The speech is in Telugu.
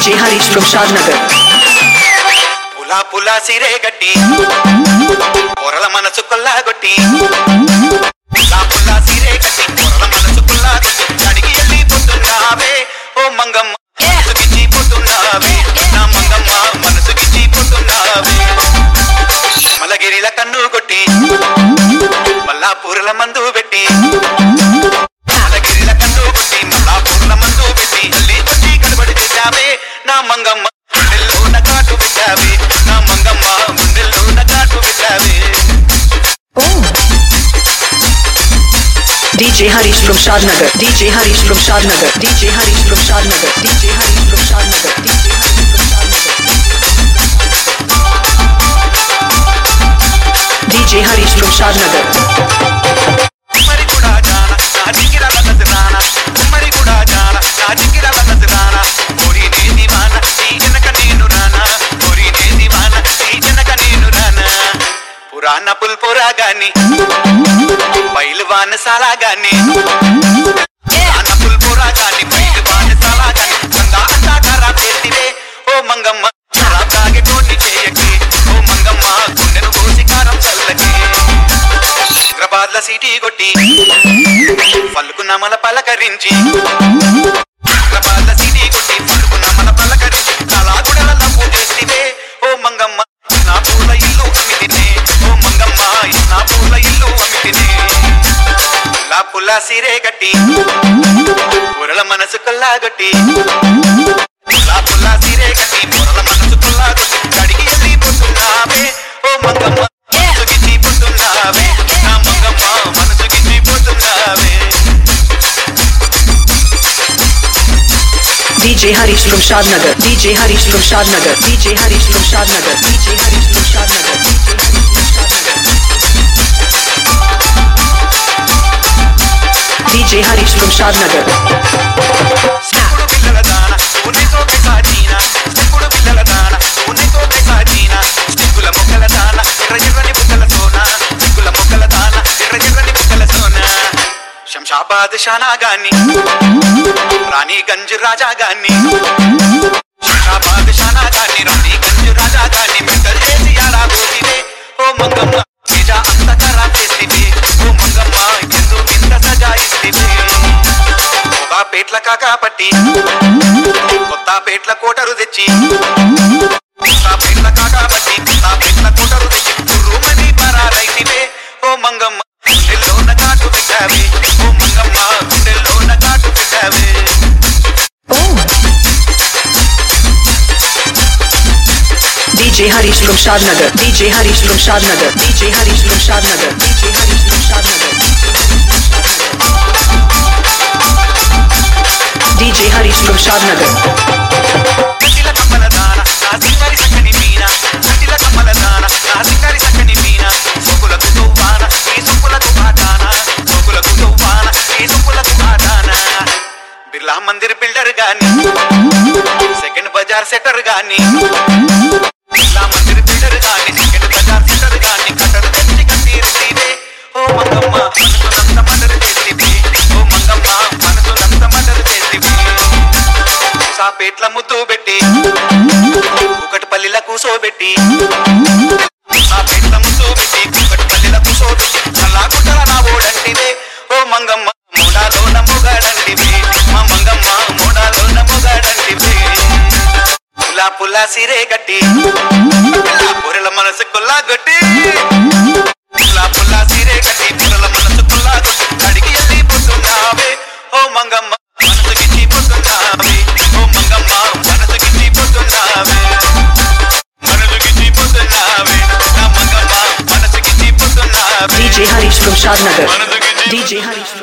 DJ Harish from Shadnagar. పులా పులా సిరే గట్టి పొరల మనసు కొల్లాగొట్టి పులా పులా సిరే గట్టి పొరల మనసు కొల్లాగొట్టి అడిగి వెళ్ళిపోతున్నావే ఓ మంగమ్మ మనసు గిచ్చిపోతున్నావే నా మంగమ్మ మనసు గిచ్చిపోతున్నావే మలగిరిల కన్ను కొట్టి మల్లా పూరల మందు పెట్టి మలగిరిల కన్ను కొట్టి మల్లా పూరల మందు పెట్టి అల్లి కొట్టి కనబడి చేశావే నా మంగమ్మ గుండెల్లోన కాటు పెట్టావే నా మంగమ్మ గుండెల్లోన కాటు పెట్టావే DJ Harish from Shadnagar. DJ Harish from Shadnagar. DJ Harish from Shadnagar. DJ Harish from Shadnagar. DJ Harish from Shadnagar. DJ Harish from Shadnagar. కుమ్మరి కూడా జాన నా జిగిరల నజరాన కుమ్మరి కూడా జాన నా జిగిరల నజరాన కోరి నే దివాన నీ జనక నేను రానా కోరి నే దివాన నీ జనక నేను రానా పురాణ పుల్పురా గాని బయలు వాన సాలా గాని పురాణ పుల్పురా గాని బయలు వాన సాలా గాని సందా అంతా ఖరాబ్ చేసివే ఓ మంగమ్మ ఖరాబ్ తాగే కోని చేయకి ఓ మంగమ్మ గుండెను కోసి కారం చల్లకి హైదరాబాద్ లో సిటీ కొట్టి పలుకు నమల పలకరించి హైదరాబాద్ లో సిటీ కొట్టి పలుకు నమల పలకరించి కళాగుడల నవ్వు చేసివే ఓ మంగమ్మ నా పూల ఇల్లు అమితినే ఓ మంగమ్మ నా పూల ఇల్లు అమితినే లా పుల్ల సిరే గట్టి పొరల మనసు కొల్లాగట్టి పుల్లా పుల్లా సిరే గట్టి పొరల మనసు కొల్లాగట్టి కడిగి వెళ్ళిపోతున్నావే ఓ మంగమ్మ మనసు గిచ్చిపోతున్నావే నా మంగమ్మ మనసు గిచ్చిపోతున్నావే DJ Harish from Shadnagar. DJ Harish from Shadnagar. DJ Harish from Shadnagar. DJ Harish from Shadnagar. DJ Harish from Shadnagar. ఇప్పుడు పిల్లల దాన ఉన్నితో పెసాజీనా ఇప్పుడు పిల్లల దాన ఉన్నితో పెసాజీనా స్టిక్కుల మొక్కల దాన ఎర్ర ఎర్రని బుక్కల సోన స్టిక్కుల మొక్కల దాన ఎర్ర ఎర్రని బుక్కల సోన శంషాబాద్ షానా గాని రాణిగంజ్ రాజా గాని శంషాబాద్ షానా గాని రాణిగంజ్ రాజా గాని మెంటల్ చేసి యారా పోతివే ఓ మంగమ్మ నిజా అంత ఖరాబ్ చేసివే ఓ మంగమ్మ ఎందు కింద సజాయిస్తివే ఒక పేట్ల కాకాపట్టి కొత్త పేట్ల కోటరు తెచ్చి కొత్త పేట్ల కాకాపట్టి కొత్త పేట్ల కోటరు తెచ్చి రూమని పరారైతివే ఓ మంగమ్మ గుండెల్లోన కాటు పెట్టావే ఓ మంగమ్మ గుండెల్లోన కాటు పెట్టావే DJ Harish from Shadnagar. DJ Harish from Shadnagar. DJ Harish from Shadnagar. DJ Harish from Shadnagar. DJ Harish from Shadnagar. కట్టిల కమ్మల దాన నా సింగారి సక్కని మీన కట్టిల కమ్మల దాన నా సింగారి సక్కని మీన సొక్కులకు తవ్వాన ఈ సొక్కులకు ఆటాన సొక్కులకు తవ్వాన ఈ సొక్కులకు ఆటాన బిర్లా మందిర్ బిల్డర్ గాని సెకండ్ బజార్ సెటర్ గాని బిర్లా మందిర్ బిల్డర్ గాని సెకండ్ బజార్ సెటర్ గాని కట్టరు తెచ్చి కట్టి రిసీవే ఓ మంగమ్మ మనసునంత మదరు చేసివి ఓ మంగమ్మ మనసునంత మదరు చేసివి సాపేట్ల ముద్దు పెట్టి ఒకటి పల్లిల కూసోబెట్టి సాపేట్ల ముద్దు పెట్టి ఒకటి పల్లిల కూసోబెట్టి అలా గుట్టల నా ఓడంటివే ఓ మంగమ్మ మూడాలోన మొగాడంటివి మా మంగమ్మ మూడాలోన మొగాడంటివి పులా పులా సిరే గట్టి పిల్ల పొరల మనసు కొల్లా గట్టి పులా పులా సిరే గట్టి పొరల మనసు కొల్లా గట్టి అడిగి వెళ్ళిపోతున్నావే ఓ మంగమ్మ మనసు గిచ్చిపోతున్నావే ఓ మంగమ్మ మనసు గిచ్చిపోతున్నావే మనసు గిచ్చిపోతున్నావే నా మంగమ్మ మనసు గిచ్చిపోతున్నావే DJ Harish from Shadnagar. మనసు గిచ్చి DJ Harish from